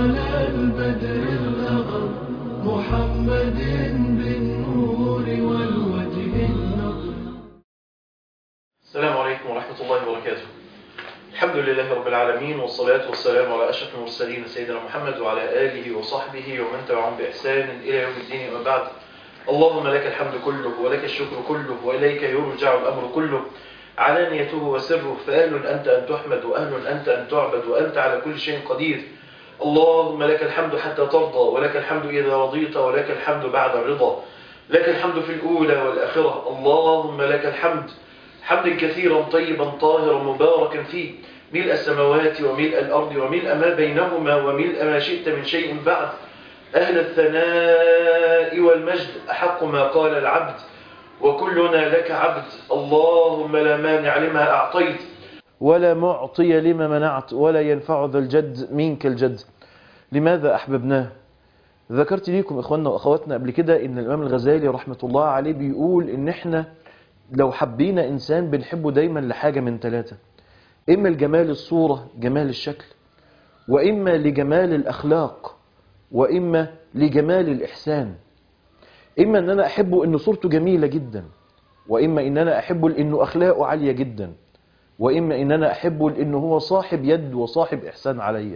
على البدر الأغر محمد بالنور والوجه النضر السلام عليكم ورحمة الله وبركاته الحمد لله رب العالمين والصلاة والسلام على أشرف المرسلين سيدنا محمد وعلى آله وصحبه ومن تبعهم بإحسان إلى يوم الدين وبعد اللهم لك الحمد كله ولك الشكر كله وإليك يرجع الأمر كله علانيته وسره فأهل أنت أن تحمد وأهل أنت أن تعبد وأنت على كل شيء قدير اللهم لك الحمد حتى ترضى ولك الحمد إذا رضيت ولك الحمد بعد الرضا لك الحمد في الأولى والآخرة اللهم لك الحمد حمدا كثيرا طيبا طاهرا مباركا فيه ملء السماوات وملء الأرض وملء ما بينهما وملء ما شئت من شيء بعد أهل الثناء والمجد أحق ما قال العبد وكلنا لك عبد اللهم لا مانع لما أعطيت ولا معطي لما منعت ولا ينفع ذا الجد منك الجد لماذا أحببناه ذكرت ليكم إخواننا وأخواتنا قبل كده إن الإمام الغزالي رحمة الله عليه بيقول إن إحنا لو حبينا إنسان بنحبه دايما لحاجة من ثلاثة إما الجمال الصورة جمال الشكل وإما لجمال الأخلاق وإما لجمال الإحسان إما أن أنا أحبه أن صورته جميلة جدا وإما أن أنا أحبه لأنه أخلاقه عالية جدا وإما أن أنا أحبه لأنه هو صاحب يد وصاحب إحسان عليا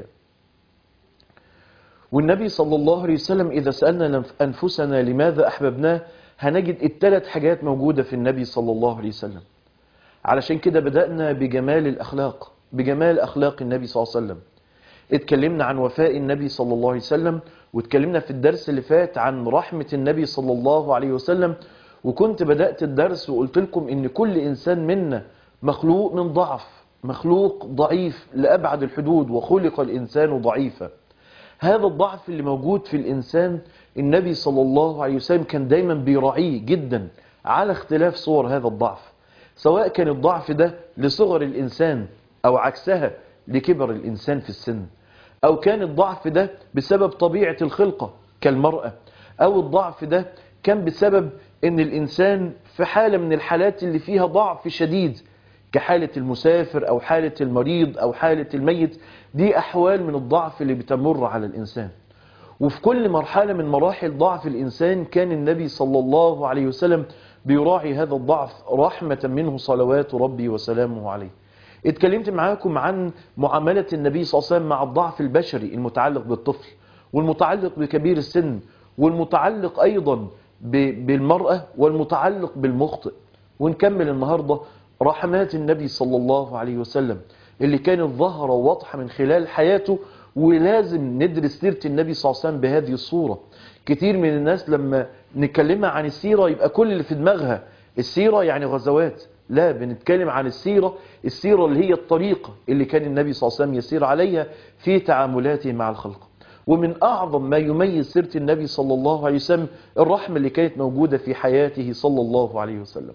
والنبي صلى الله عليه وسلم إذا سألنا أنفسنا لماذا أحببناه هنجد الثلاث حاجات موجودة في النبي صلى الله عليه وسلم علشان كده بدأنا بجمال الأخلاق بجمال أخلاق النبي صلى الله عليه وسلم اتكلمنا عن وفاء النبي صلى الله عليه وسلم واتكلمنا في الدرس اللي فات عن رحمة النبي صلى الله عليه وسلم وكنت بدأت الدرس وقلت لكم ان كل انسان منا مخلوق من ضعف مخلوق ضعيف لأبعد الحدود وخلق الإنسان ضعيفا هذا الضعف اللي موجود في الإنسان النبي صلى الله عليه وسلم كان دايما بيراعيه جدا على اختلاف صور هذا الضعف سواء كان الضعف ده لصغر الإنسان أو عكسها لكبر الإنسان في السن أو كان الضعف ده بسبب طبيعة الخلقة كالمرأة أو الضعف ده كان بسبب أن الإنسان في حالة من الحالات اللي فيها ضعف شديد كحالة المسافر أو حالة المريض أو حالة الميت دي أحوال من الضعف اللي بتمر على الإنسان وفي كل مرحلة من مراحل ضعف الإنسان كان النبي صلى الله عليه وسلم بيراعي هذا الضعف رحمة منه صلوات ربي وسلامه عليه اتكلمت معاكم عن معاملة النبي صلى الله عليه وسلم مع الضعف البشري المتعلق بالطفل والمتعلق بكبير السن والمتعلق أيضا بالمرأة والمتعلق بالمخطئ ونكمل النهاردة رحمات النبي صلى الله عليه وسلم اللي كانت ظاهرة واضحة من خلال حياته ولازم ندرس سيرة النبي صلى الله عليه وسلم بهذه الصورة كتير من الناس لما نتكلمها عن السيرة يبقى كل اللي في دماغها السيرة يعني غزوات لا بنتكلم عن السيرة السيرة اللي هي الطريقة اللي كان النبي صلى الله عليه وسلم يسير عليها في تعاملاته مع الخلق ومن أعظم ما يميز سيرة النبي صلى الله عليه وسلم الرحمة اللي كانت موجودة في حياته صلى الله عليه وسلم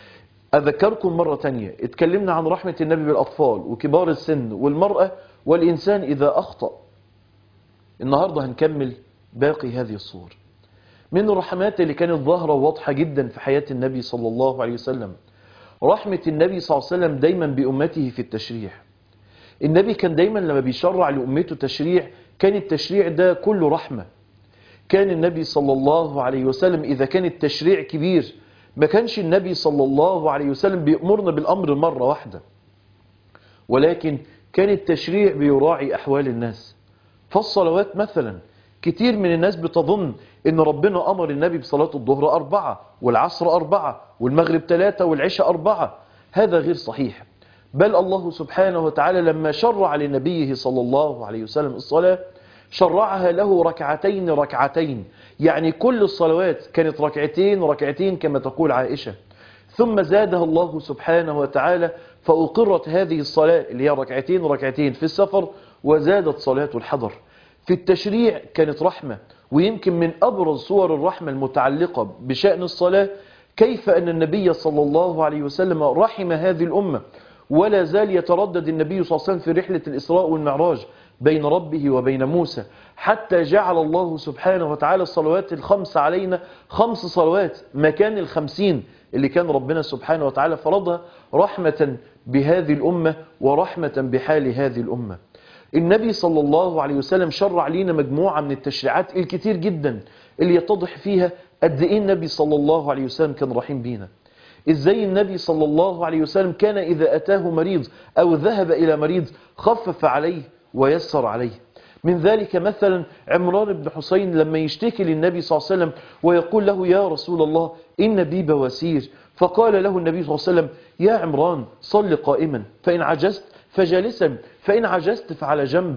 أذكركم مرة تانية اتكلمنا عن رحمة النبي بالأطفال وكبار السن والمرأة والإنسان إذا أخطأ النهاردة هنكمل باقي هذه الصور من الرحمات اللي كانت ظاهرة واضحة جدا في حياة النبي صلى الله عليه وسلم رحمة النبي صلى الله عليه وسلم دايما بأمته في التشريع النبي كان دايما لما بيشرع لأمته تشريع كان التشريع ده كله رحمة كان النبي صلى الله عليه وسلم إذا كان التشريع كبير ما كانش النبي صلى الله عليه وسلم بيأمرنا بالأمر مرة واحدة ولكن كان التشريع بيراعي أحوال الناس فالصلوات مثلا كتير من الناس بتظن ان ربنا امر النبي بصلاة الظهر اربعة والعصر اربعة والمغرب ثلاثة والعشاء اربعة هذا غير صحيح بل الله سبحانه وتعالى لما شرع لنبيه صلى الله عليه وسلم الصلاة شرعها له ركعتين ركعتين يعني كل الصلوات كانت ركعتين ركعتين كما تقول عائشة ثم زادها الله سبحانه وتعالى فأقرت هذه الصلاة اللي هي ركعتين ركعتين في السفر وزادت صلاة الحضر في التشريع كانت رحمة ويمكن من أبرز صور الرحمة المتعلقة بشأن الصلاة كيف أن النبي صلى الله عليه وسلم رحم هذه الأمة ولا زال يتردد النبي صلى الله عليه وسلم في رحلة الإسراء والمعراج بين ربه وبين موسى حتى جعل الله سبحانه وتعالى الصلوات الخمس علينا خمس صلوات مكان الخمسين اللي كان ربنا سبحانه وتعالى فرضها رحمة بهذه الأمة ورحمة بحال هذه الأمة النبي صلى الله عليه وسلم شرع لينا مجموعة من التشريعات الكتير جدا اللي يتضح فيها قد ايه النبي صلى الله عليه وسلم كان رحيم بينا ازاي النبي صلى الله عليه وسلم كان اذا اتاه مريض او ذهب الى مريض خفف عليه ويسر عليه من ذلك مثلا عمران بن حسين لما يشتكي للنبي صلى الله عليه وسلم ويقول له يا رسول الله إن بي بواسير فقال له النبي صلى الله عليه وسلم يا عمران صل قائما فإن عجزت فجالسا فإن عجزت فعلى جنب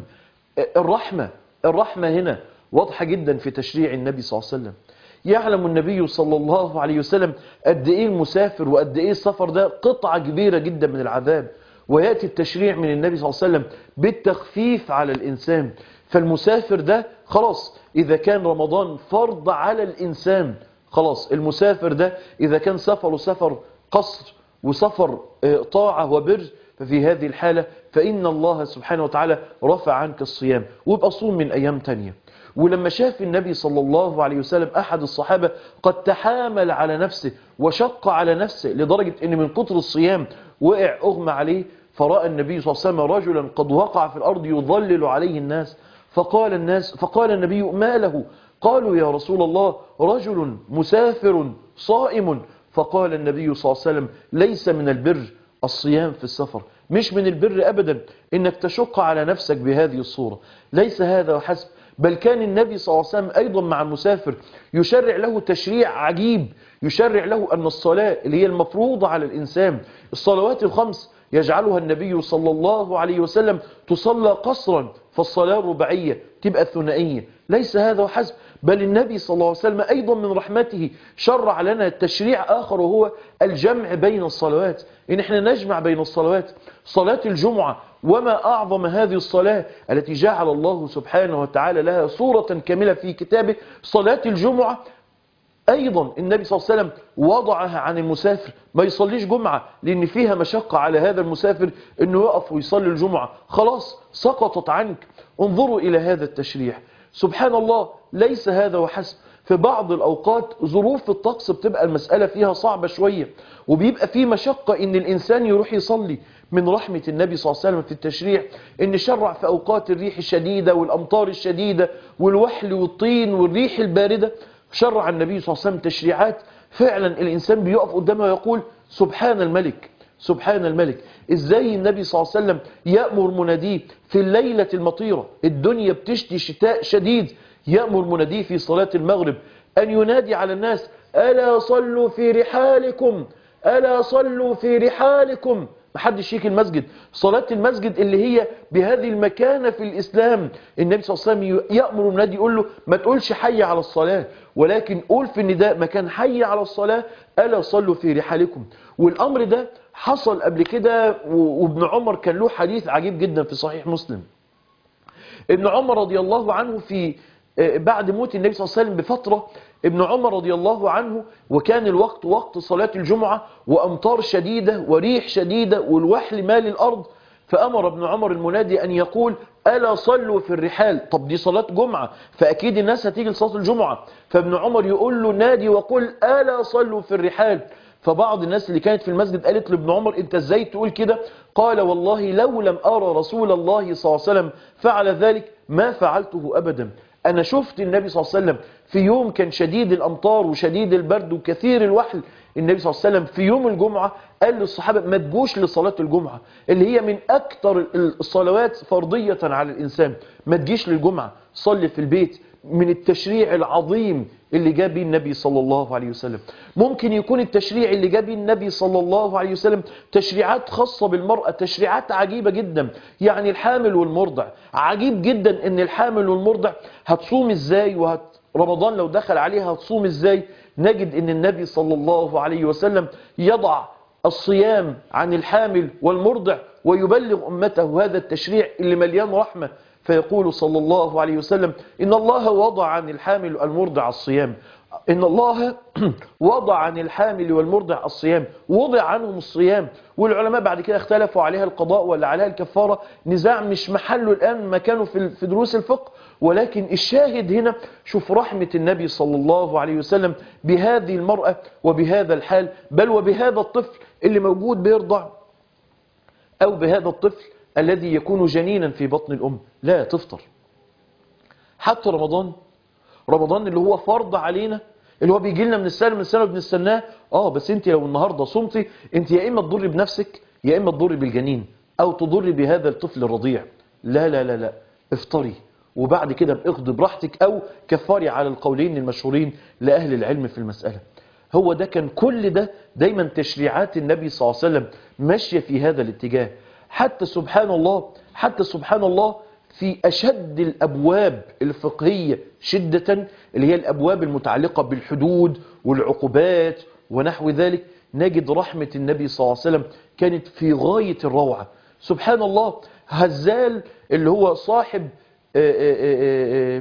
الرحمة الرحمة هنا واضحة جدا في تشريع النبي صلى الله عليه وسلم يعلم النبي صلى الله عليه وسلم قد ايه المسافر وقد ايه السفر ده قطعة كبيرة جدا من العذاب ويأتي التشريع من النبي صلى الله عليه وسلم بالتخفيف على الإنسان فالمسافر ده خلاص إذا كان رمضان فرض على الإنسان خلاص المسافر ده إذا كان سفر سفر قصر وسفر طاعة وبر ففي هذه الحالة فإن الله سبحانه وتعالى رفع عنك الصيام ويبقى صوم من أيام تانية ولما شاف النبي صلى الله عليه وسلم أحد الصحابة قد تحامل على نفسه وشق على نفسه لدرجة أن من كتر الصيام وقع أغمى عليه فرأى النبي صلى الله عليه وسلم رجلا قد وقع في الأرض يضلل عليه الناس فقال الناس فقال النبي ما له قالوا يا رسول الله رجل مسافر صائم فقال النبي صلى الله عليه وسلم ليس من البر الصيام في السفر مش من البر أبدا إنك تشق على نفسك بهذه الصورة ليس هذا وحسب بل كان النبي صلى الله عليه وسلم أيضا مع المسافر يشرع له تشريع عجيب يشرع له أن الصلاة اللي هي المفروضة على الإنسان الصلوات الخمس يجعلها النبي صلى الله عليه وسلم تصلى قصرا فالصلاة الرباعية تبقى ثنائية ليس هذا وحسب بل النبي صلى الله عليه وسلم أيضا من رحمته شرع لنا تشريع آخر وهو الجمع بين الصلوات إن احنا نجمع بين الصلوات صلاة الجمعة وما أعظم هذه الصلاة التي جعل الله سبحانه وتعالى لها صورة كاملة في كتابه صلاة الجمعة أيضا النبي صلى الله عليه وسلم وضعها عن المسافر ما يصليش جمعة لأن فيها مشقة على هذا المسافر أنه يقف ويصلي الجمعة خلاص سقطت عنك انظروا إلى هذا التشريع سبحان الله ليس هذا وحسب في بعض الأوقات ظروف الطقس بتبقى المسألة فيها صعبة شوية وبيبقى في مشقة إن الإنسان يروح يصلي من رحمة النبي صلى الله عليه وسلم في التشريع إن شرع في أوقات الريح الشديدة والأمطار الشديدة والوحل والطين والريح الباردة شرع النبي صلى الله عليه وسلم تشريعات فعلا الإنسان بيقف قدامها ويقول سبحان الملك سبحان الملك ازاي النبي صلى الله عليه وسلم يأمر مناديه في الليلة المطيرة الدنيا بتشتي شتاء شديد يأمر مناديه في صلاة المغرب أن ينادي على الناس ألا صلوا في رحالكم ألا صلوا في رحالكم محدش يجي المسجد صلاة المسجد اللي هي بهذه المكانة في الإسلام النبي صلى الله عليه وسلم يأمر النادي يقول له ما تقولش حي على الصلاة ولكن قول في النداء مكان حي على الصلاة ألا صلوا في رحالكم والأمر ده حصل قبل كده وابن عمر كان له حديث عجيب جدا في صحيح مسلم ابن عمر رضي الله عنه في بعد موت النبي صلى الله عليه وسلم بفترة ابن عمر رضي الله عنه وكان الوقت وقت صلاة الجمعة وأمطار شديدة وريح شديدة والوحل مال الأرض فأمر ابن عمر المنادي أن يقول ألا صلوا في الرحال طب دي صلاة جمعة فأكيد الناس هتيجي لصلاة الجمعة فابن عمر يقول له نادي وقل ألا صلوا في الرحال فبعض الناس اللي كانت في المسجد قالت لابن عمر انت ازاي تقول كده قال والله لو لم أرى رسول الله صلى الله عليه وسلم فعل ذلك ما فعلته أبدا أنا شفت النبي صلى الله عليه وسلم في يوم كان شديد الأمطار وشديد البرد وكثير الوحل النبي صلى الله عليه وسلم في يوم الجمعة قال للصحابة ما تجوش لصلاة الجمعة اللي هي من أكثر الصلوات فرضية على الإنسان ما تجيش للجمعة صلي في البيت من التشريع العظيم اللي جاب به النبي صلى الله عليه وسلم ممكن يكون التشريع اللي جاب به النبي صلى الله عليه وسلم تشريعات خاصة بالمرأة تشريعات عجيبة جدا يعني الحامل والمرضع عجيب جدا ان الحامل والمرضع هتصوم ازاي وهت رمضان لو دخل عليها هتصوم ازاي نجد ان النبي صلى الله عليه وسلم يضع الصيام عن الحامل والمرضع ويبلغ أمته هذا التشريع اللي مليان رحمة فيقول صلى الله عليه وسلم إن الله وضع عن الحامل والمرضع الصيام إن الله وضع عن الحامل والمرضع الصيام وضع عنهم الصيام والعلماء بعد كده اختلفوا عليها القضاء ولا عليها الكفارة نزاع مش محله الآن مكانه في في دروس الفقه ولكن الشاهد هنا شوف رحمة النبي صلى الله عليه وسلم بهذه المرأة وبهذا الحال بل وبهذا الطفل اللي موجود بيرضع أو بهذا الطفل الذي يكون جنينا في بطن الأم لا تفطر حتى رمضان رمضان اللي هو فرض علينا اللي هو بيجي لنا من السنة من السنة وبنستناه اه بس انت لو النهاردة صمتي انت يا اما تضري بنفسك يا اما تضري بالجنين او تضري بهذا الطفل الرضيع لا لا لا لا افطري وبعد كده باخد براحتك او كفاري على القولين المشهورين لأهل العلم في المسألة هو ده كان كل ده دايما تشريعات النبي صلى الله عليه وسلم ماشية في هذا الاتجاه حتى سبحان الله حتى سبحان الله في أشد الأبواب الفقهية شدة اللي هي الأبواب المتعلقة بالحدود والعقوبات ونحو ذلك نجد رحمة النبي صلى الله عليه وسلم كانت في غاية الروعة سبحان الله هزال اللي هو صاحب آآ آآ آآ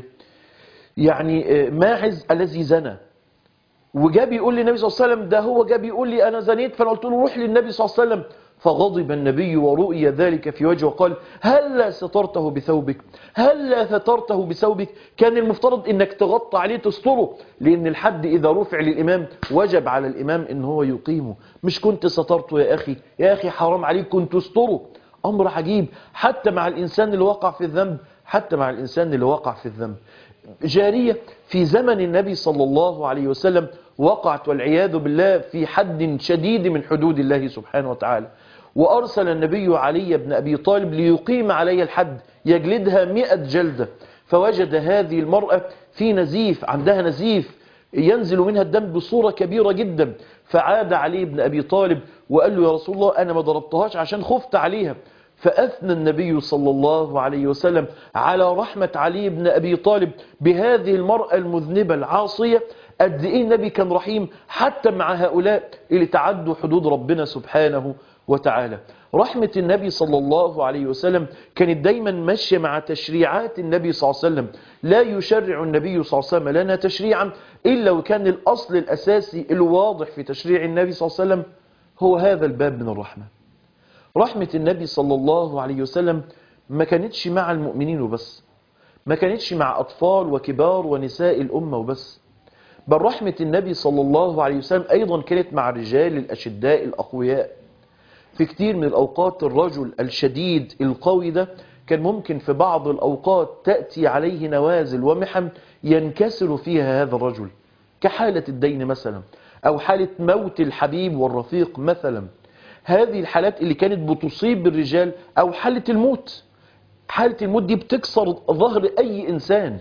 يعني ماعز الذي زنى وجاب يقول للنبي صلى الله عليه وسلم ده هو جاب يقول لي أنا زنيت فأنا قلت له روح للنبي صلى الله عليه وسلم فغضب النبي ورؤي ذلك في وجهه وقال هلا سترته بثوبك هلا سترته بثوبك كان المفترض انك تغطى عليه تستره لان الحد اذا رفع للامام وجب على الامام ان هو يقيمه مش كنت سترته يا اخي يا اخي حرام عليك كنت تستره امر عجيب حتى مع الانسان اللي وقع في الذنب حتى مع الانسان اللي وقع في الذنب جارية في زمن النبي صلى الله عليه وسلم وقعت والعياذ بالله في حد شديد من حدود الله سبحانه وتعالى وأرسل النبي علي بن أبي طالب ليقيم علي الحد يجلدها مئة جلدة فوجد هذه المرأة في نزيف عندها نزيف ينزل منها الدم بصورة كبيرة جدا فعاد علي بن أبي طالب وقال له يا رسول الله أنا ما ضربتهاش عشان خفت عليها فأثنى النبي صلى الله عليه وسلم على رحمة علي بن أبي طالب بهذه المرأة المذنبة العاصية قد إيه النبي كان رحيم حتى مع هؤلاء اللي تعدوا حدود ربنا سبحانه وتعالى رحمة النبي صلى الله عليه وسلم كانت دايما ماشية مع تشريعات النبي صلى الله عليه وسلم لا يشرع النبي صلى الله عليه وسلم لنا تشريعا إلا وكان الأصل الأساسي الواضح في تشريع النبي صلى الله عليه وسلم هو هذا الباب من الرحمة رحمة النبي صلى الله عليه وسلم ما كانتش مع المؤمنين وبس ما كانتش مع أطفال وكبار ونساء الأمة وبس بل رحمة النبي صلى الله عليه وسلم أيضا كانت مع الرجال الأشداء الأقوياء في كتير من الأوقات الرجل الشديد القوي ده كان ممكن في بعض الأوقات تأتي عليه نوازل ومحن ينكسر فيها هذا الرجل كحالة الدين مثلا أو حالة موت الحبيب والرفيق مثلا هذه الحالات اللي كانت بتصيب الرجال أو حالة الموت حالة الموت دي بتكسر ظهر أي إنسان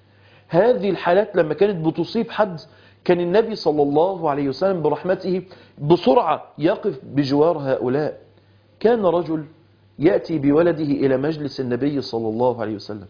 هذه الحالات لما كانت بتصيب حد كان النبي صلى الله عليه وسلم برحمته بسرعة يقف بجوار هؤلاء كان رجل يأتي بولده إلى مجلس النبي صلى الله عليه وسلم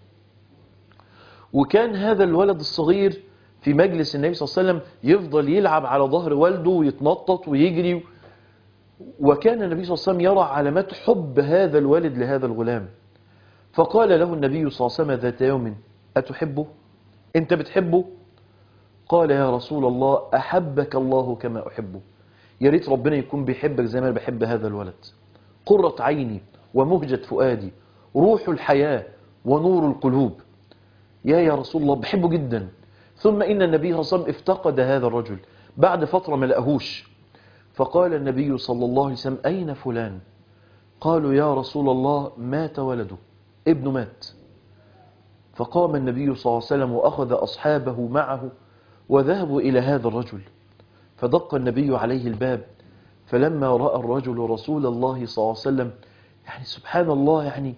وكان هذا الولد الصغير في مجلس النبي صلى الله عليه وسلم يفضل يلعب على ظهر والده ويتنطط ويجري وكان النبي صلى الله عليه وسلم يرى علامات حب هذا الولد لهذا الغلام فقال له النبي صلى الله عليه وسلم ذات يوم أتحبه أنت بتحبه قال يا رسول الله أحبك الله كما أحبه يا ريت ربنا يكون بيحبك زي ما أنا بحب هذا الولد قرة عيني ومهجة فؤادي روح الحياة ونور القلوب يا يا رسول الله بحبه جدا ثم إن النبي صلى الله عليه وسلم افتقد هذا الرجل بعد فترة ما لقاهوش فقال النبي صلى الله عليه وسلم أين فلان قالوا يا رسول الله مات ولده ابنه مات فقام النبي صلى الله عليه وسلم وأخذ أصحابه معه وذهبوا إلى هذا الرجل فدق النبي عليه الباب فلما رأى الرجل رسول الله صلى الله عليه وسلم يعني سبحان الله يعني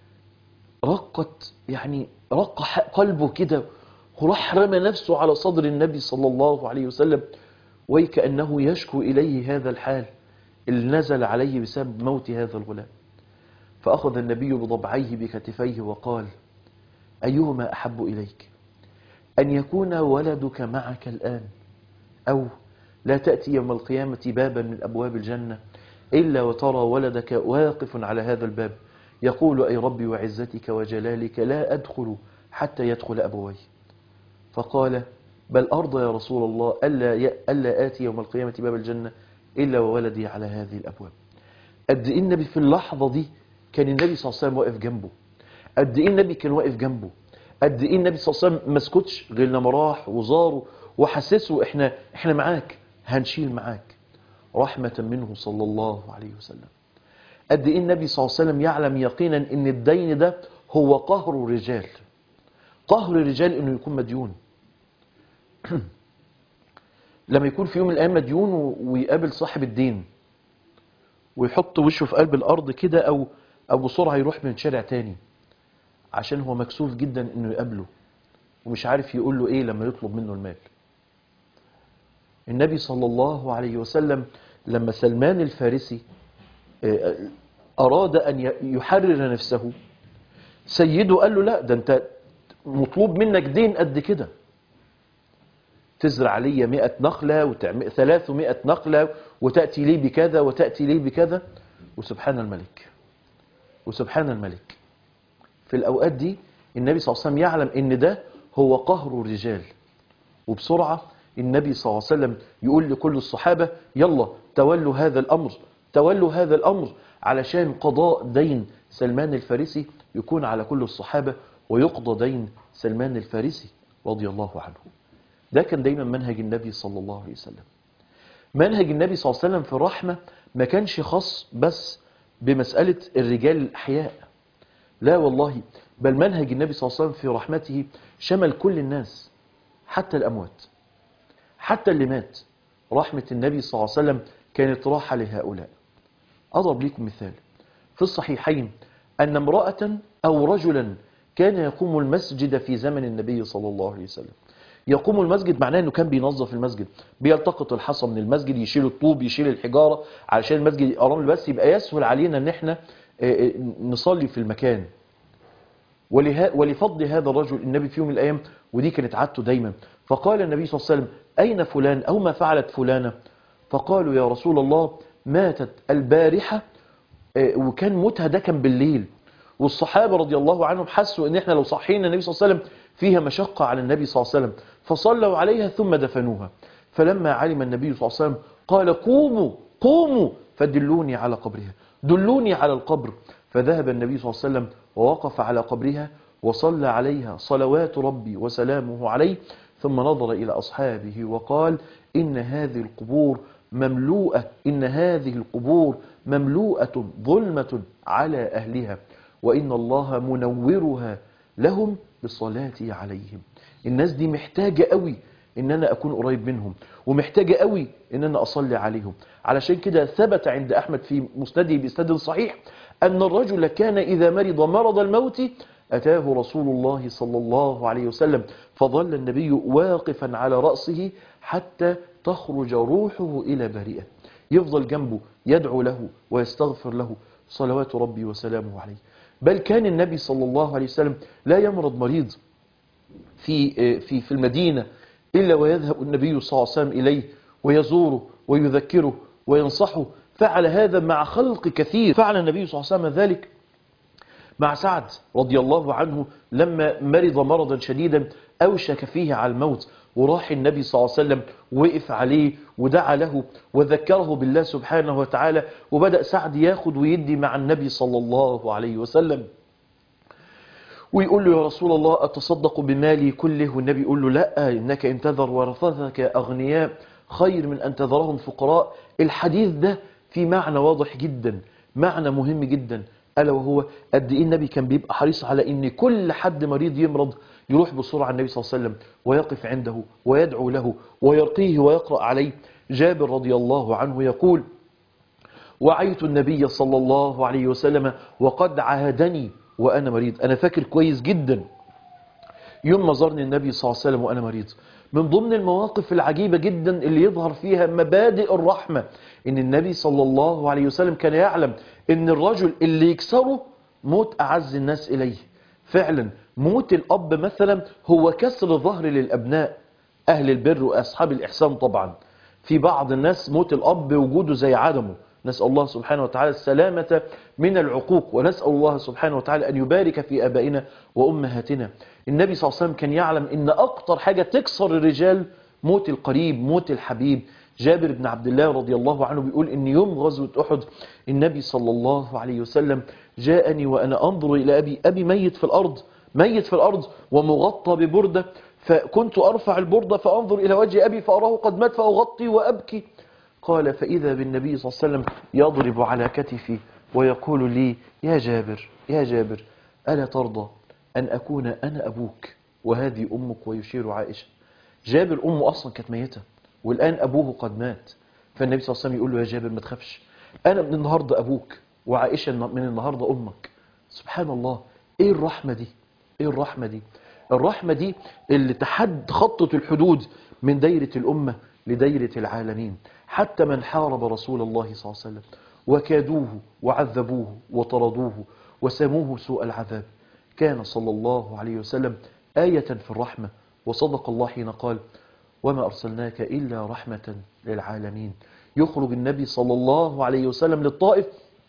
رقت يعني رق قلبه كده وراح رمى نفسه على صدر النبي صلى الله عليه وسلم وكأنه يشكو إليه هذا الحال اللي نزل عليه بسبب موت هذا الغلام فأخذ النبي بضبعيه بكتفيه وقال أيهما أحب إليك أن يكون ولدك معك الآن أو لا تأتي يوم القيامة بابا من أبواب الجنة إلا وترى ولدك واقف على هذا الباب يقول أي ربي وعزتك وجلالك لا أدخل حتى يدخل أبوي فقال بل أرضى يا رسول الله ألا, ألا آتي يوم القيامة باب الجنة إلا وولدي على هذه الأبواب قد إيه النبي في اللحظة دي كان النبي صلى الله عليه وسلم واقف جنبه قد إيه النبي كان واقف جنبه قد إيه النبي صلى الله عليه وسلم ما سكتش غير لما راح وزاره وحسسه إحنا, إحنا معاك هنشيل معاك رحمة منه صلى الله عليه وسلم قد ايه النبي صلى الله عليه وسلم يعلم يقينا ان الدين ده هو قهر الرجال قهر الرجال انه يكون مديون لما يكون في يوم من الايام مديون و- ويقابل صاحب الدين ويحط وشه في قلب الارض كده او او بسرعه يروح من شارع تاني عشان هو مكسوف جدا انه يقابله ومش عارف يقول له ايه لما يطلب منه المال النبي صلى الله عليه وسلم لما سلمان الفارسي آه، أراد أن ي- يحرر نفسه سيده قال له لا ده أنت مطلوب منك دين قد كده تزرع لي مئة نخلة وتعمل ثلاثمائة نخلة وتأتي لي بكذا وتأتي لي بكذا وسبحان الملك وسبحان الملك في الأوقات دي النبي صلى الله عليه وسلم يعلم إن ده هو قهر الرجال وبسرعة النبي صلى الله عليه وسلم يقول لكل الصحابة يلا تولوا هذا الأمر تولوا هذا الأمر علشان قضاء دين سلمان الفارسي يكون على كل الصحابة ويقضى دين سلمان الفارسي رضي الله عنه ده كان دايما منهج النبي صلى الله عليه وسلم منهج النبي صلى الله عليه وسلم في الرحمة ما كانش خاص بس بمسألة الرجال الأحياء لا والله بل منهج النبي صلى الله عليه وسلم في رحمته شمل كل الناس حتى الأموات حتى اللي مات رحمة النبي صلى الله عليه وسلم كانت راحة لهؤلاء أضرب لكم مثال في الصحيحين أن امرأة أو رجلا كان يقوم المسجد في زمن النبي صلى الله عليه وسلم يقوم المسجد معناه انه كان بينظف المسجد بيلتقط الحصى من المسجد يشيل الطوب يشيل الحجاره علشان المسجد يبقى رمل بس يبقى يسهل علينا ان احنا آه، آه، نصلي في المكان وله- ولفضل هذا الرجل النبي في يوم من الأيام ودي كانت عادته دايما فقال النبي صلى الله عليه وسلم أين فلان أو ما فعلت فلانة فقالوا يا رسول الله ماتت البارحة آه، وكان موتها ده كان بالليل والصحابة رضي الله عنهم حسوا ان احنا لو صحينا النبي صلى الله عليه وسلم فيها مشقة على النبي صلى الله عليه وسلم فصلوا عليها ثم دفنوها فلما علم النبي صلى الله عليه وسلم قال قوموا قوموا فدلوني على قبرها دلوني على القبر فذهب النبي صلى الله عليه وسلم ووقف على قبرها وصلى عليها صلوات ربي وسلامه عليه ثم نظر إلى أصحابه وقال إن هذه القبور مملوءة إن هذه القبور مملوءة ظلمة على أهلها وإن الله منورها لهم بالصلاة عليهم الناس دي محتاجة قوي ان انا اكون قريب منهم ومحتاجة قوي ان انا اصلي عليهم علشان كده ثبت عند احمد في مسنده باسناد صحيح ان الرجل كان اذا مرض مرض الموت اتاه رسول الله صلى الله عليه وسلم فظل النبي واقفا على رأسه حتى تخرج روحه الى بريئه يفضل جنبه يدعو له ويستغفر له صلوات ربي وسلامه عليه بل كان النبي صلى الله عليه وسلم لا يمرض مريض في في في المدينة إلا ويذهب النبي صلى الله عليه وسلم إليه ويزوره ويذكره وينصحه فعل هذا مع خلق كثير فعل النبي صلى الله عليه وسلم ذلك مع سعد رضي الله عنه لما مرض مرضا شديدا أوشك فيه على الموت وراح النبي صلى الله عليه وسلم وقف عليه ودعا له وذكره بالله سبحانه وتعالى وبدأ سعد ياخد ويدي مع النبي صلى الله عليه وسلم ويقول له يا رسول الله أتصدق بمالي كله والنبي يقول له لا إنك إن تذر ورثتك أغنياء خير من أن تذرهم فقراء الحديث ده في معنى واضح جدا معنى مهم جدا ألا وهو قد إيه النبي كان بيبقى حريص على إن كل حد مريض يمرض يروح بسرعة النبي صلى الله عليه وسلم ويقف عنده ويدعو له ويرقيه ويقرأ عليه جابر رضي الله عنه يقول وعيت النبي صلى الله عليه وسلم وقد عهدني وأنا مريض أنا فاكر كويس جدا يوم ما زارني النبي صلى الله عليه وسلم وأنا مريض من ضمن المواقف العجيبة جدا اللي يظهر فيها مبادئ الرحمة إن النبي صلى الله عليه وسلم كان يعلم إن الرجل اللي يكسره موت أعز الناس إليه فعلا موت الأب مثلا هو كسر ظهر للأبناء أهل البر وأصحاب الإحسان طبعا في بعض الناس موت الأب وجوده زي عدمه نسأل الله سبحانه وتعالى السلامة من العقوق ونسأل الله سبحانه وتعالى أن يبارك في أبائنا وأمهاتنا النبي صلى الله عليه وسلم كان يعلم أن أكتر حاجة تكسر الرجال موت القريب موت الحبيب جابر بن عبد الله رضي الله عنه بيقول ان يوم غزوة احد النبي صلى الله عليه وسلم جاءني وانا انظر الى ابي ابي ميت في الارض ميت في الارض ومغطى ببردة فكنت ارفع البردة فانظر الى وجه ابي فاراه قد مات فاغطي وابكي قال فإذا بالنبي صلى الله عليه وسلم يضرب على كتفي ويقول لي يا جابر يا جابر ألا ترضى أن أكون أنا أبوك وهذه أمك ويشير عائشة جابر أمه أصلا كانت ميتة والآن أبوه قد مات فالنبي صلى الله عليه وسلم يقول له يا جابر ما تخافش أنا من النهاردة أبوك وعائشة من النهاردة أمك سبحان الله إيه الرحمة دي إيه الرحمة دي الرحمة دي اللي تحد خطت الحدود من دايرة الأمة لدايرة العالمين حتى من حارب رسول الله صلى الله عليه وسلم وكادوه وعذبوه وطردوه وسموه سوء العذاب كان صلى الله عليه وسلم آية في الرحمة وصدق الله حين قال وما أرسلناك إلا رحمة للعالمين يخرج النبي صلى الله عليه وسلم للطائف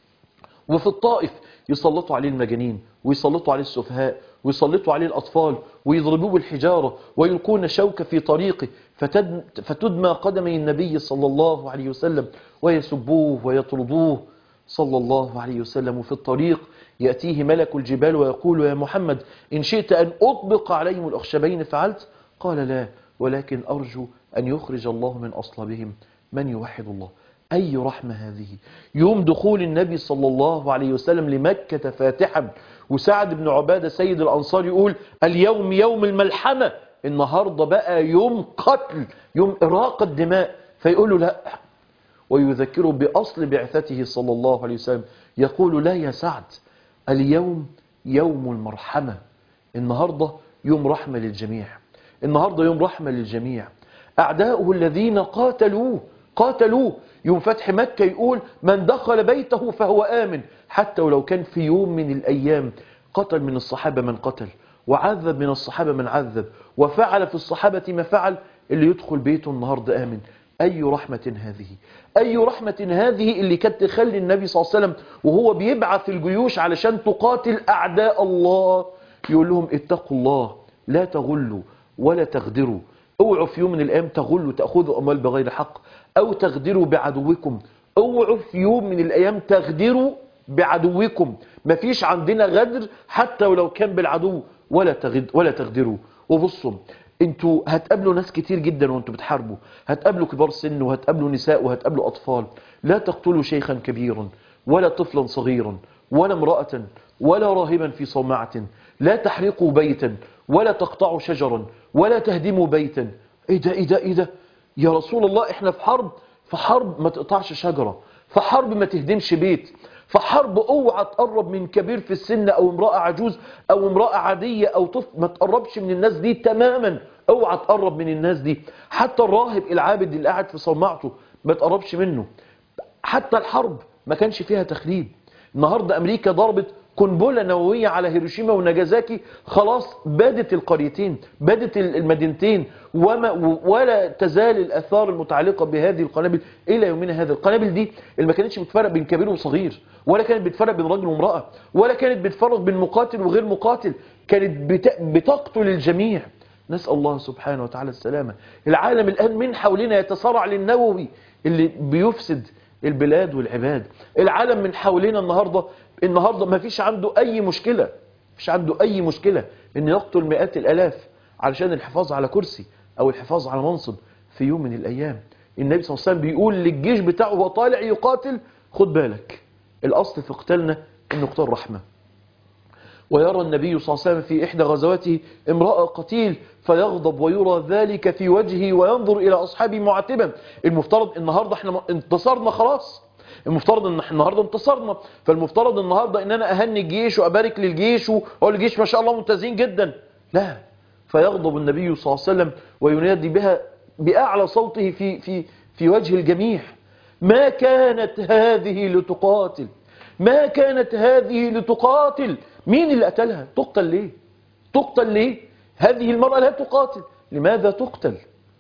وفي الطائف يسلطوا عليه المجانين ويسلطوا عليه السفهاء ويسلطوا عليه الأطفال ويضربوه بالحجارة ويلقون شوكة في طريقه فتد فتدمى قدمي النبي صلى الله عليه وسلم ويسبوه ويطردوه صلى الله عليه وسلم وفي الطريق يأتيه ملك الجبال ويقول يا محمد إن شئت أن أطبق عليهم الأخشبين فعلت قال لا ولكن أرجو أن يخرج الله من أصلابهم من يوحد الله أي رحمة هذه يوم دخول النبي صلى الله عليه وسلم لمكة فاتحا وسعد بن عبادة سيد الأنصار يقول اليوم يوم الملحمة النهاردة بقى يوم قتل يوم إراقة دماء فيقول له لا ويذكره بأصل بعثته صلى الله عليه وسلم يقول لا يا سعد اليوم يوم المرحمة النهاردة يوم رحمة للجميع النهاردة يوم رحمة للجميع أعداؤه الذين قاتلوه قاتلوه يوم فتح مكة يقول من دخل بيته فهو آمن حتى ولو كان في يوم من الأيام قتل من الصحابة من قتل وعذب من الصحابة من عذب وفعل في الصحابة ما فعل اللي يدخل بيته النهاردة آمن أي رحمة هذه أي رحمة هذه اللي كانت تخلي النبي صلى الله عليه وسلم وهو بيبعث الجيوش علشان تقاتل أعداء الله يقول لهم اتقوا الله لا تغلوا ولا تغدروا اوعوا في يوم من الأيام تغلوا تأخذوا أموال بغير حق أو تغدروا بعدوكم اوعوا في يوم من الأيام تغدروا بعدوكم مفيش عندنا غدر حتى ولو كان بالعدو ولا تغد ولا تغدروا وبصوا انتوا هتقابلوا ناس كتير جدا وانتوا بتحاربوا هتقابلوا كبار سن وهتقابلوا نساء وهتقابلوا أطفال لا تقتلوا شيخا كبيرا ولا طفلا صغيرا ولا امرأة ولا راهبا في صومعة لا تحرقوا بيتا ولا تقطعوا شجرا ولا تهدموا بيتا ايه ده ايه ده ايه ده يا رسول الله احنا في حرب في حرب ما تقطعش شجرة في حرب ما تهدمش بيت في حرب اوعى تقرب من كبير في السن او امرأة عجوز او امرأة عادية او طفل ما تقربش من الناس دي تماما اوعى تقرب من الناس دي حتى الراهب العابد اللي قاعد في صومعته ما تقربش منه حتى الحرب ما كانش فيها تخريب النهاردة امريكا ضربت قنبلة نووية على هيروشيما وناجازاكي خلاص بادت القريتين بادت المدينتين وما ولا تزال الأثار المتعلقة بهذه القنابل إلى يومنا هذا القنابل دي اللي ما كانتش بتفرق بين كبير وصغير ولا كانت بتفرق بين راجل وامرأة ولا كانت بتفرق بين مقاتل وغير مقاتل كانت بت... بتقتل الجميع نسأل الله سبحانه وتعالى السلامة العالم الآن من حولنا يتصارع للنووي اللي بيفسد البلاد والعباد العالم من حولنا النهاردة النهاردة ما فيش عنده أي مشكلة فيش عنده أي مشكلة إن يقتل مئات الألاف علشان الحفاظ على كرسي أو الحفاظ على منصب في يوم من الأيام النبي صلى الله عليه وسلم بيقول للجيش بتاعه وهو طالع يقاتل خد بالك الأصل في قتالنا إنه قتال رحمة ويرى النبي صلى الله عليه وسلم في إحدى غزواته امرأة قتيل فيغضب ويرى ذلك في وجهه وينظر إلى أصحابه معتبا المفترض النهاردة احنا انتصرنا خلاص المفترض ان احنا النهارده انتصرنا فالمفترض النهارده ان انا اهني الجيش وابارك للجيش واقول الجيش ما شاء الله ممتازين جدا لا فيغضب النبي صلى الله عليه وسلم وينادي بها باعلى صوته في في في وجه الجميع ما كانت هذه لتقاتل ما كانت هذه لتقاتل مين اللي قتلها تقتل ليه تقتل ليه هذه المرأة لا تقاتل لماذا تقتل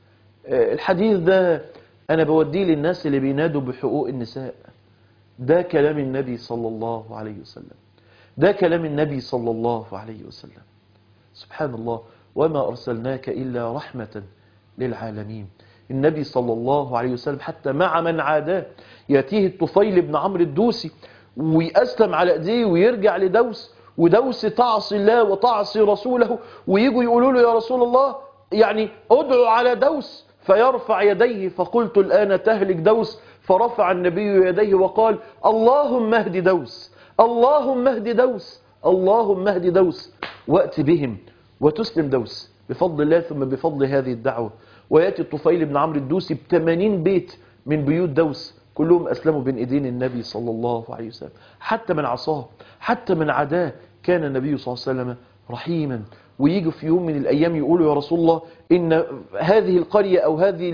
الحديث ده أنا بوديه للناس اللي بينادوا بحقوق النساء ده كلام النبي صلى الله عليه وسلم ده كلام النبي صلى الله عليه وسلم سبحان الله وما أرسلناك إلا رحمة للعالمين النبي صلى الله عليه وسلم حتى مع من عاداه يأتيه الطفيل بن عمرو الدوسي ويأسلم على ايديه ويرجع لدوس ودوس تعصي الله وتعصي رسوله ويجوا يقولوا له يا رسول الله يعني ادعو على دوس فيرفع يديه فقلت الآن تهلك دوس فرفع النبي يديه وقال اللهم اهد دوس اللهم اهد دوس اللهم اهد دوس وأت بهم وتسلم دوس بفضل الله ثم بفضل هذه الدعوة ويأتي الطفيل بن عمرو الدوسي ب 80 بيت من بيوت دوس كلهم أسلموا بين إيدين النبي صلى الله عليه وسلم حتى من عصاه حتى من عداه كان النبي صلى الله عليه وسلم رحيما ويجوا في يوم من الأيام يقولوا يا رسول الله إن هذه القرية أو هذه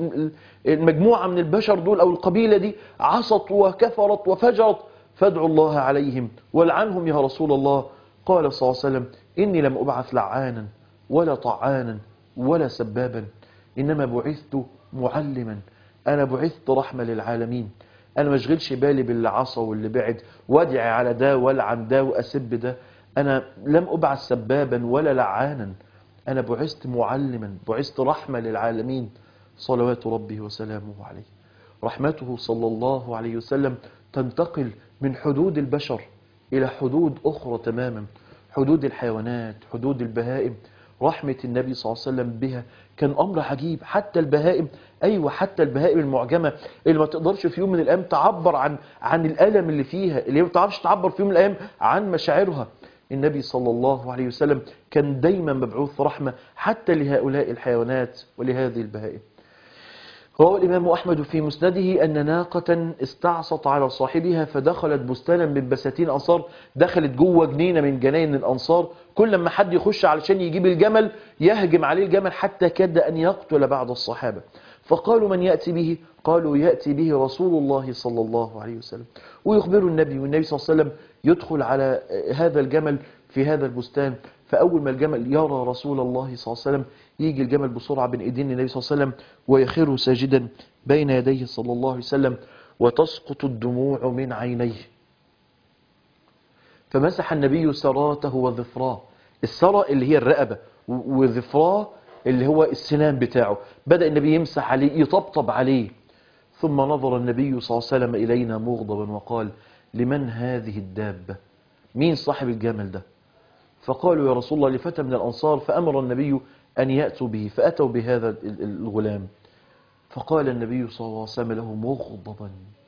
المجموعة من البشر دول أو القبيلة دي عصت وكفرت وفجرت فادعوا الله عليهم والعنهم يا رسول الله قال صلى الله عليه وسلم إني لم أبعث لعانا ولا طعانا ولا سبابا إنما بعثت معلما أنا بعثت رحمة للعالمين أنا ما اشغلش بالي باللي عصى واللي بعد وادعي على ده والعن ده وأسب ده أنا لم أبعث سبابا ولا لعانا أنا بعثت معلما بعثت رحمة للعالمين صلوات ربي وسلامه عليه رحمته صلى الله عليه وسلم تنتقل من حدود البشر إلى حدود أخرى تماما حدود الحيوانات حدود البهائم رحمة النبي صلى الله عليه وسلم بها كان أمر عجيب حتى البهائم أيوة حتى البهائم المعجمة اللي ما تقدرش في يوم من الأيام تعبر عن عن الألم اللي فيها اللي ما تعرفش تعبر في يوم من الأيام عن مشاعرها النبي صلى الله عليه وسلم كان دايما مبعوث رحمة حتى لهؤلاء الحيوانات ولهذه البهائم روى الإمام أحمد في مسنده أن ناقة استعصت على صاحبها فدخلت بستانا من بساتين أنصار دخلت جوه جنينة من جناين الأنصار كل ما حد يخش علشان يجيب الجمل يهجم عليه الجمل حتى كاد أن يقتل بعض الصحابة فقالوا من يأتي به قالوا يأتي به رسول الله صلى الله عليه وسلم ويخبر النبي والنبي صلى الله عليه وسلم يدخل على هذا الجمل في هذا البستان فأول ما الجمل يرى رسول الله صلى الله عليه وسلم يجي الجمل بسرعة بين ايدين النبي صلى الله عليه وسلم ويخر ساجدا بين يديه صلى الله عليه وسلم وتسقط الدموع من عينيه فمسح النبي سراته وظفراه السرى اللي هي الرقبة وظفراه اللي هو السنان بتاعه بدأ النبي يمسح عليه يطبطب عليه ثم نظر النبي صلى الله عليه وسلم إلينا مغضبا وقال لمن هذه الدابة مين صاحب الجمل ده فقالوا يا رسول الله لفتى من الأنصار فأمر النبي أن يأتوا به فأتوا بهذا الغلام فقال النبي صلى الله عليه وسلم له مغضبا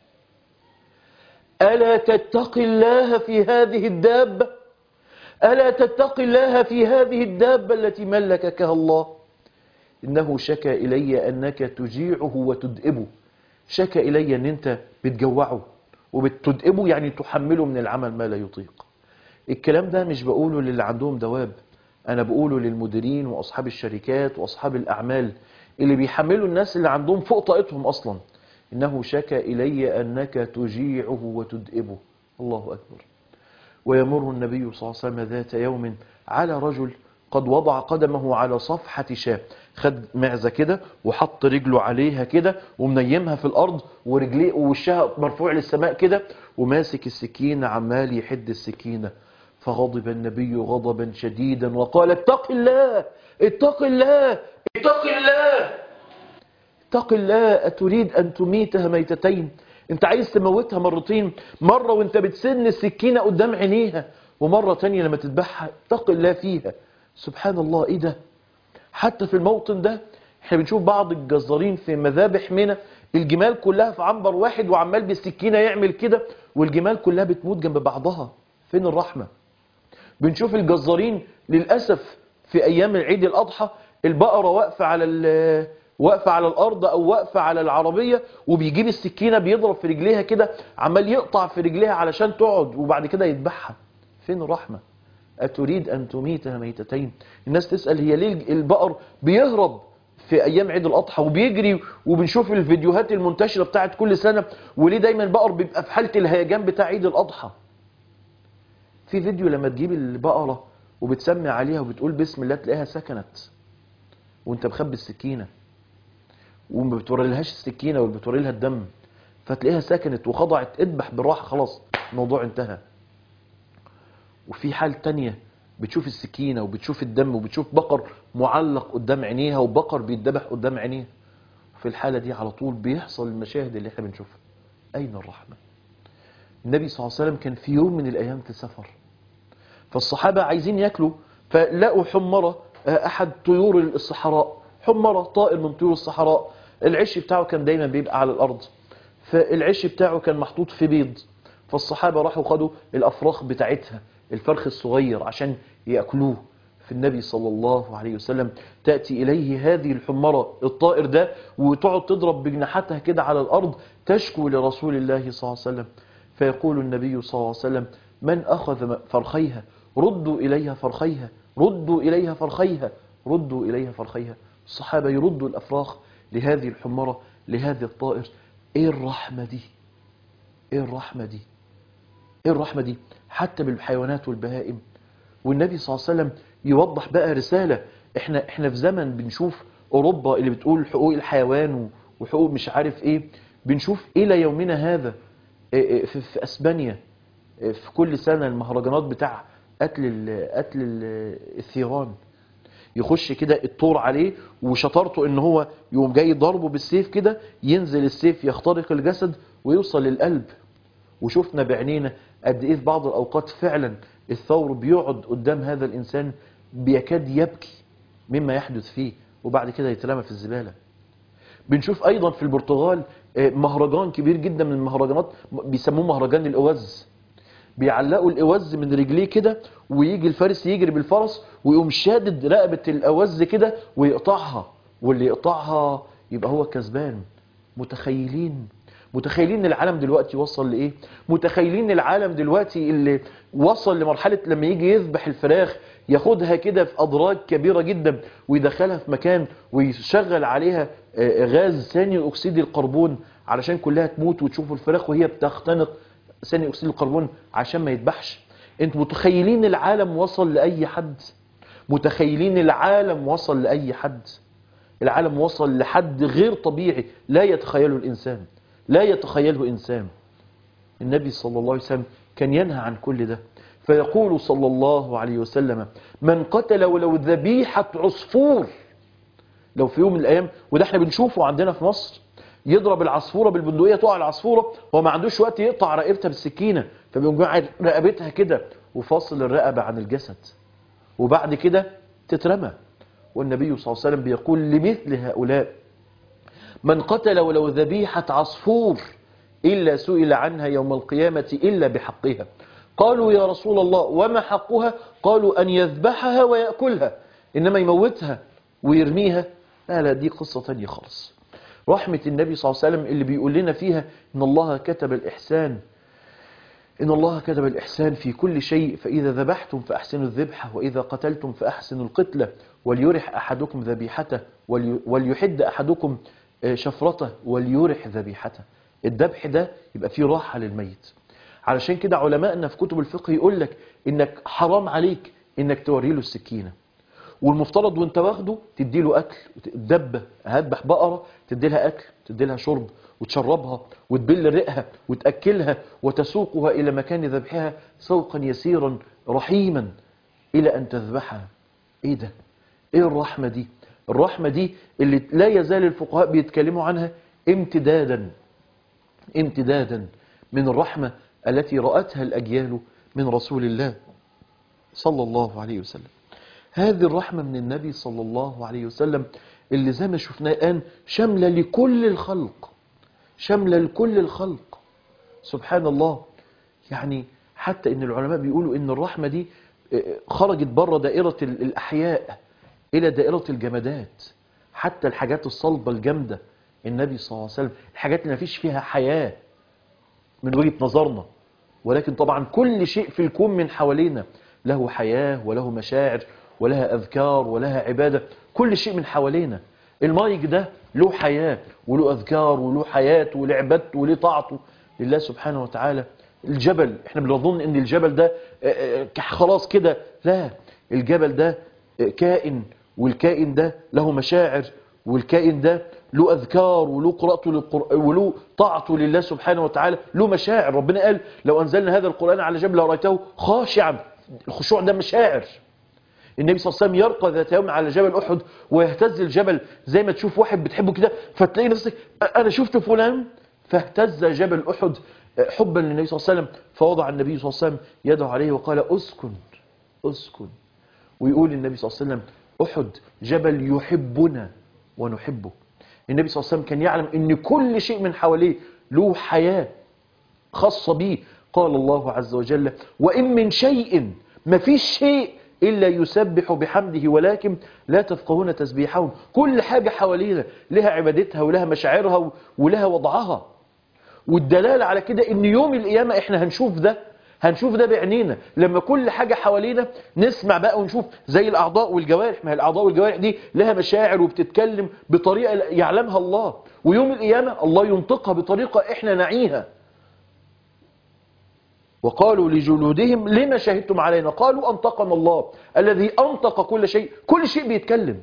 ألا تتقي الله في هذه الدابة ألا تتقي الله في هذه الدابة التي ملككها الله إنه شكى إلي أنك تجيعه وتدئبه شكى إلي أن أنت بتجوعه وبتدئبه يعني تحمله من العمل ما لا يطيق الكلام ده مش بقوله للي عندهم دواب أنا بقوله للمديرين وأصحاب الشركات وأصحاب الأعمال اللي بيحملوا الناس اللي عندهم فوق طاقتهم أصلا إنه شكى إلي أنك تجيعه وتدئبه الله أكبر ويمر النبي صلى الله عليه وسلم ذات يوم على رجل قد وضع قدمه على صفحة شاة خد معزة كده وحط رجله عليها كده ومنيمها في الأرض ورجليه ووشها مرفوع للسماء كده وماسك السكينة عمال يحد السكينة فغضب النبي غضبا شديدا وقال اتق الله اتق الله اتق الله اتق الله أتريد أن تميتها ميتتين انت عايز تموتها مرتين مرة وانت بتسن السكينة قدام عينيها ومرة تانية لما تذبحها اتق الله فيها سبحان الله ايه ده حتى في الموطن ده احنا بنشوف بعض الجزارين في مذابح منى الجمال كلها في عنبر واحد وعمال بالسكينة يعمل كده والجمال كلها بتموت جنب بعضها فين الرحمة بنشوف الجزارين للأسف في أيام العيد الأضحى البقرة واقفة على واقفة على الأرض أو واقفة على العربية وبيجيب السكينة بيضرب في رجليها كده عمال يقطع في رجليها علشان تقعد وبعد كده يذبحها فين الرحمة أتريد أن تميتها ميتتين الناس تسأل هي ليه البقر بيهرب في أيام عيد الأضحى وبيجري وبنشوف الفيديوهات المنتشرة بتاعت كل سنة وليه دايما البقر بيبقى في حالة الهيجان بتاع عيد الأضحى في فيديو لما تجيب البقرة وبتسمي عليها وبتقول بسم الله تلاقيها سكنت وانت مخبي السكينة وما بتوري لهاش السكينة ولا بتوري لها الدم فتلاقيها سكنت وخضعت اذبح بالراحة خلاص الموضوع انتهى وفي حال تانية بتشوف السكينة وبتشوف الدم وبتشوف بقر معلق قدام عينيها وبقر بيتذبح قدام عينيها في الحالة دي على طول بيحصل المشاهد اللي احنا بنشوفها أين الرحمة النبي صلى الله عليه وسلم كان في يوم من الأيام في سفر فالصحابة عايزين ياكلوا فلقوا حمرة أحد طيور الصحراء حمرة طائر من طيور الصحراء العش بتاعه كان دايما بيبقى على الأرض فالعش بتاعه كان محطوط في بيض فالصحابة راحوا خدوا الأفراخ بتاعتها الفرخ الصغير عشان يأكلوه في النبي صلى الله عليه وسلم تأتي إليه هذه الحمرة الطائر ده وتقعد تضرب بجناحاتها كده على الأرض تشكو لرسول الله صلى الله عليه وسلم فيقول النبي صلى الله عليه وسلم من أخذ فرخيها ردوا إليها فرخيها ردوا إليها فرخيها ردوا إليها فرخيها الصحابة يردوا الأفراخ لهذه الحمرة لهذا الطائر إيه الرحمة دي إيه الرحمة دي إيه الرحمة دي حتى بالحيوانات والبهائم والنبي صلى الله عليه وسلم يوضح بقى رسالة احنا احنا في زمن بنشوف اوروبا اللي بتقول حقوق الحيوان وحقوق مش عارف ايه بنشوف الى يومنا هذا في, في اسبانيا في كل سنة المهرجانات بتاع قتل ال قتل ال الثيران يخش كده الطور عليه وشطارته ان هو يقوم جاي ضربه بالسيف كده ينزل السيف يخترق الجسد ويوصل للقلب وشفنا بعينينا قد ايه في بعض الاوقات فعلا الثور بيقعد قدام هذا الانسان بيكاد يبكي مما يحدث فيه وبعد كده يترمى في الزبالة بنشوف ايضا في البرتغال مهرجان كبير جدا من المهرجانات بيسموه مهرجان الاوز بيعلقوا الاوز من رجليه كده ويجي الفارس يجري بالفرس ويقوم شادد رقبة الاوز كده ويقطعها واللي يقطعها يبقى هو كسبان متخيلين متخيلين العالم دلوقتي وصل لايه متخيلين العالم دلوقتي اللي وصل لمرحلة لما يجي يذبح الفراخ ياخدها كده في أدراج كبيرة جدا ويدخلها في مكان ويشغل عليها غاز ثاني أكسيد الكربون علشان كلها تموت وتشوفوا الفراخ وهي بتختنق ثاني أكسيد الكربون عشان ما يذبحش انتوا متخيلين العالم وصل لأي حد متخيلين العالم وصل لأي حد العالم وصل لحد غير طبيعي لا يتخيله الإنسان لا يتخيله إنسان النبي صلى الله عليه وسلم كان ينهى عن كل ده فيقول صلى الله عليه وسلم من قتل ولو ذبيحة عصفور لو في يوم من الأيام وده احنا بنشوفه عندنا في مصر يضرب العصفورة بالبندقية تقع العصفورة هو ما عندوش وقت يقطع رقبتها بالسكينة فبيقوم قاعد رقبتها كده وفاصل الرقبة عن الجسد وبعد كده تترمى والنبي صلى الله عليه وسلم بيقول لمثل هؤلاء من قتل ولو ذبيحة عصفور إلا سئل عنها يوم القيامة إلا بحقها قالوا يا رسول الله وما حقها قالوا أن يذبحها ويأكلها إنما يموتها ويرميها لا لا دي قصة تانية خالص رحمة النبي صلى الله عليه وسلم اللي بيقول لنا فيها إن الله كتب الإحسان إن الله كتب الإحسان في كل شيء فإذا ذبحتم فأحسنوا الذبحة وإذا قتلتم فأحسنوا القتلة وليرح أحدكم ذبيحته وليحد أحدكم شفرته وليرح ذبيحته الذبح ده يبقى فيه راحة للميت علشان كده علمائنا في كتب الفقه يقول لك انك حرام عليك انك توري له السكينة والمفترض وانت واخده تدي له اكل دبة هذبح بقرة تدي لها اكل تدي لها شرب وتشربها وتبل رئها وتأكلها وتسوقها إلى مكان ذبحها سوقا يسيرا رحيما إلى أن تذبحها إيه ده؟ إيه الرحمة دي؟ الرحمة دي اللي لا يزال الفقهاء بيتكلموا عنها امتدادا امتدادا من الرحمة التي رأتها الأجيال من رسول الله صلى الله عليه وسلم هذه الرحمة من النبي صلى الله عليه وسلم اللي زي ما شفناه الآن شاملة لكل الخلق شاملة لكل الخلق سبحان الله يعني حتى ان العلماء بيقولوا ان الرحمة دي خرجت بره دائرة الأحياء إلى دائرة الجمادات حتى الحاجات الصلبة الجامدة النبي صلى الله عليه وسلم الحاجات اللي ما فيش فيها حياة من وجهة نظرنا ولكن طبعا كل شيء في الكون من حوالينا له حياة وله مشاعر ولها أذكار ولها عبادة كل شيء من حوالينا المايك ده له حياة وله أذكار وله حياة وله عبادته وله طاعته لله سبحانه وتعالى الجبل احنا بنظن ان الجبل ده خلاص كده لا الجبل ده كائن والكائن ده له مشاعر والكائن ده له أذكار وله قراءته للقرآن وله طاعته لله سبحانه وتعالى له مشاعر ربنا قال لو أنزلنا هذا القرآن على جبل لرأيته خاشعا الخشوع ده مشاعر النبي صلى الله عليه وسلم يرقى ذات يوم على جبل أحد ويهتز الجبل زي ما تشوف واحد بتحبه كده فتلاقي نفسك أنا شفت فلان فاهتز جبل أحد حبا للنبي صلى الله عليه وسلم فوضع النبي صلى الله عليه وسلم يده عليه وقال أسكن أسكن ويقول النبي صلى الله عليه وسلم أحد جبل يحبنا ونحبه النبي صلى الله عليه وسلم كان يعلم ان كل شيء من حواليه له حياة خاصة به قال الله عز وجل وإن من شيء ما فيش شيء إلا يسبح بحمده ولكن لا تفقهون تسبيحهم كل حاجة حوالينا لها عبادتها ولها مشاعرها ولها وضعها والدلالة على كده ان يوم القيامة احنا هنشوف ده هنشوف ده بعينينا لما كل حاجة حوالينا نسمع بقى ونشوف زي الأعضاء والجوارح ما هي الأعضاء والجوارح دي لها مشاعر وبتتكلم بطريقة يعلمها الله ويوم القيامة الله ينطقها بطريقة احنا نعيها وقالوا لجلودهم لما شهدتم علينا قالوا أنطقنا الله الذي أنطق كل شيء كل شيء بيتكلم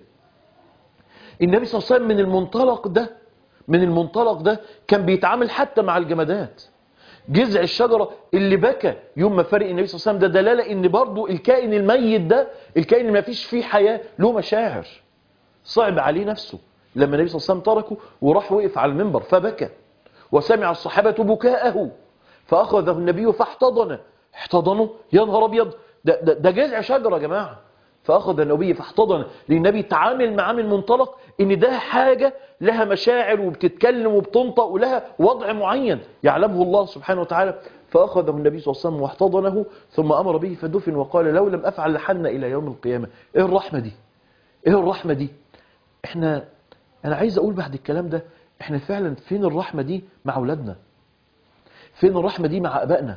النبي صلى الله عليه وسلم من المنطلق ده من المنطلق ده كان بيتعامل حتى مع الجمادات جذع الشجرة اللي بكى يوم ما فرق النبي صلى الله عليه وسلم ده دلالة ان برضو الكائن الميت ده الكائن اللي ما فيش فيه حياة له مشاعر صعب عليه نفسه لما النبي صلى الله عليه وسلم تركه وراح وقف على المنبر فبكى وسمع الصحابة بكاءه فأخذه النبي فاحتضنه احتضنه يا نهار أبيض ده, ده, ده جذع شجرة يا جماعة فأخذ النبي فاحتضنه لأن النبي تعامل معاه من منطلق إن ده حاجة لها مشاعر وبتتكلم وبتنطق ولها وضع معين يعلمه الله سبحانه وتعالى فأخذه النبي صلى الله عليه وسلم واحتضنه ثم أمر به فدفن وقال لو لم أفعل لحن إلى يوم القيامة إيه الرحمة دي إيه الرحمة دي إحنا أنا عايز أقول بعد الكلام ده إحنا فعلا فين الرحمة دي مع أولادنا فين الرحمة دي مع أبائنا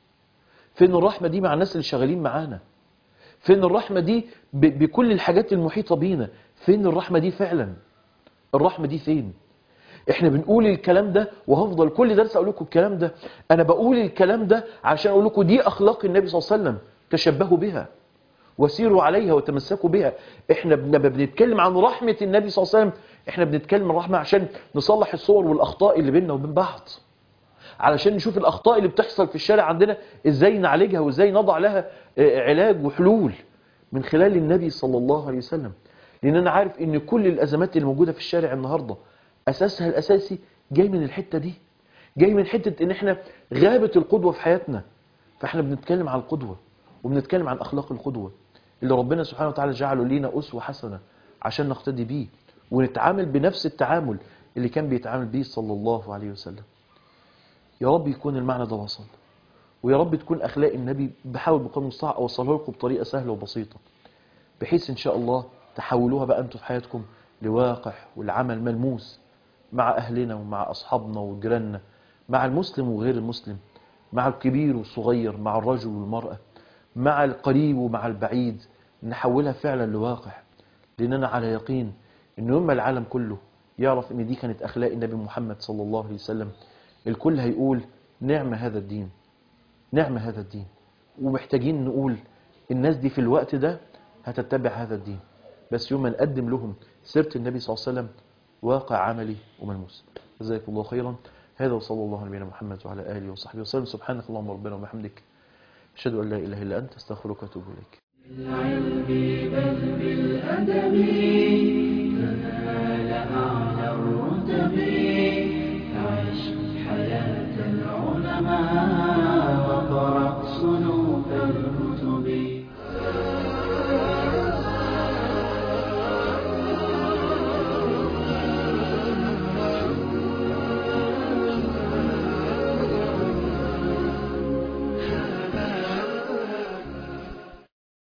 فين الرحمة دي مع الناس اللي شغالين معانا فين الرحمة دي ب- بكل الحاجات المحيطة بينا فين الرحمة دي فعلا الرحمة دي فين احنا بنقول الكلام ده وهفضل كل درس اقول لكم الكلام ده انا بقول الكلام ده عشان اقول لكم دي اخلاق النبي صلى الله عليه وسلم تشبهوا بها وسيروا عليها وتمسكوا بها احنا بن- بنتكلم عن رحمة النبي صلى الله عليه وسلم احنا بنتكلم عن رحمة عشان نصلح الصور والاخطاء اللي بيننا وبين بعض علشان نشوف الأخطاء اللي بتحصل في الشارع عندنا إزاي نعالجها وإزاي نضع لها آه، علاج وحلول من خلال النبي صلى الله عليه وسلم لأن أنا عارف إن كل الأزمات اللي موجودة في الشارع النهاردة أساسها الأساسي جاي من الحتة دي جاي من حتة إن إحنا غابت القدوة في حياتنا فإحنا بنتكلم عن القدوة وبنتكلم عن أخلاق القدوة اللي ربنا سبحانه وتعالى جعله لينا أسوة حسنة عشان نقتدي بيه ونتعامل بنفس التعامل اللي كان بيتعامل بيه صلى الله عليه وسلم يا رب يكون المعنى ده وصل ويا رب تكون أخلاق النبي بحاول بقدر المستطاع أوصلها لكم بطريقة سهلة وبسيطة بحيث إن شاء الله تحولوها بقى أنتم في حياتكم لواقع والعمل ملموس مع أهلنا ومع أصحابنا وجيراننا مع المسلم وغير المسلم مع الكبير والصغير مع الرجل والمرأة مع القريب ومع البعيد نحولها فعلا لواقع لأننا على يقين إن يوم ما العالم كله يعرف إن دي كانت أخلاق النبي محمد صلى الله عليه وسلم الكل هيقول نعم هذا الدين نعم هذا الدين ومحتاجين نقول الناس دي في الوقت ده هتتبع هذا الدين بس يوم ما نقدم لهم سيرة النبي صلى الله عليه وسلم واقع عملي وملموس جزاكم الله خيرا هذا وصلى الله على نبينا محمد وعلى آله وصحبه وسلم سبحانك اللهم ربنا وبحمدك أشهد أن لا إله إلا أنت أستغفرك وأتوب إليك العلم بل بالأدب تنال أعلى الرتب